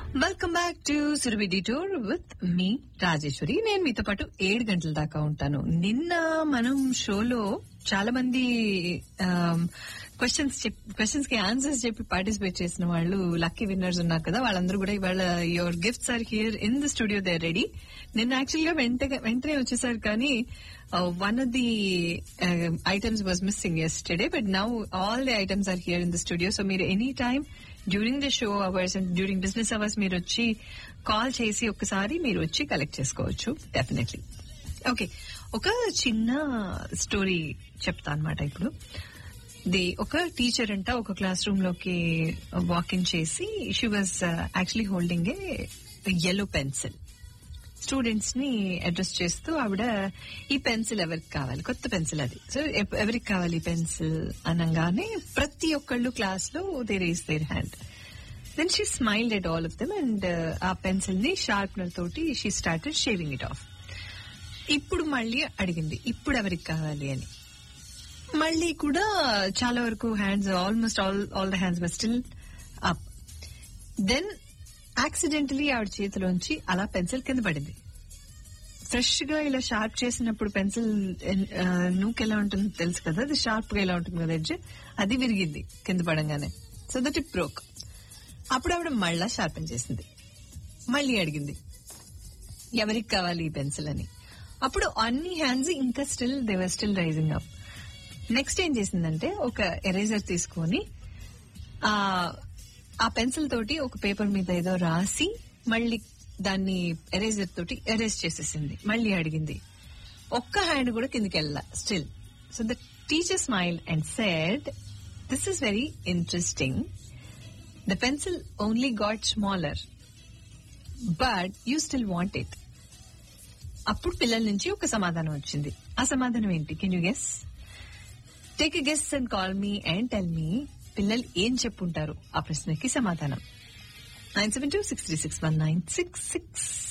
welcome back to Surabhi detour with me Rajeshwari నేను మీతో పాటు ఏడు గంటల దాకా ఉంటాను నిన్న మనం షోలో చాలా మంది క్వశ్చన్స్ క్వశ్చన్స్ కి ఆన్సర్స్ చెప్పి పార్టిసిపేట్ చేసిన వాళ్ళు లక్కీ విన్నర్స్ ఉన్నారు కదా వాళ్ళందరూ కూడా ఇవాళ your gifts are here in the studio they ready నిన్న యాక్చువల్ గా వెంటనే వెంటనే వచ్చేసారు కానీ one of the items was missing yesterday but now all the items are here in the studio so మీరు any time during the show hours and during business hours మీరు వచ్చి call చేసి ఒకసారి మీరు వచ్చి కలెక్ట్ చేసుకోవచ్చు డెఫినెట్లీ ఓకే ఒక చిన్న స్టోరీ చెప్తా అనమాట ఇప్పుడు ది ఒక టీచర్ అంట ఒక క్లాస్ రూమ్ లోకి వాకింగ్ చేసి she was actually holding a yellow pencil students ని అడ్రస్ చేస్తూ ఆవిడ ఈ పెన్సిల్ ఎవరికి కావాలి కొత్త పెన్సిల్ అది సో ఎవరికి కావాలి పెన్సిల్ అనగానే ప్రతి ఒక్కళ్ళు క్లాస్ లో they raise their hand then she smiled at all of them and ఆ పెన్సిల్ ని షార్ప్నర్ తోటి she started shaving it off ఇప్పుడు మళ్ళీ అడిగింది ఇప్పుడు ఎవరికి కావాలి అని మళ్ళీ కూడా చాలా వరకు hands almost all all the hands but still up then accidentally ఆవిడ చేతిలోంచి అలా పెన్సిల్ కింద పడింది ఫ్రెష్ గా ఇలా షార్ప్ చేసినప్పుడు పెన్సిల్ నూక్ ఎలా ఉంటుందో తెలుసు కదా అది షార్ప్ గా ఎలా ఉంటుంది కదా ఎడ్జ్ అది విరిగింది కింద పడంగానే సో దట్ ఇట్ బ్రోక్ అప్పుడు ఆవిడ మళ్ళా షార్పెన్ చేసింది మళ్ళీ అడిగింది ఎవరికి కావాలి ఈ పెన్సిల్ అని అప్పుడు అన్ని హ్యాండ్స్ ఇంకా still they were still rising up next ఏం చేసిందంటే ఒక ఎరేజర్ తీసుకొని ఆ ఆ పెన్సిల్ తోటి ఒక పేపర్ మీద ఏదో రాసి మళ్ళీ దాన్ని ఎరేజర్ తోటి ఎరేజ్ చేసేసింది మళ్ళీ అడిగింది ఒక్క హ్యాండ్ కూడా కిందికి వెళ్ళా still so the teacher smile and said this is very interesting the pencil only got smaller but you still want it అప్పుడు పిల్లల నుంచి ఒక సమాధానం వచ్చింది ఆ సమాధానం ఏంటి can you guess take a guess and call me and tell me పిల్లలు ఏం చెప్పుంటారు ఆ ప్రశ్నకి సమాధానం nine seven two six three six one nine six six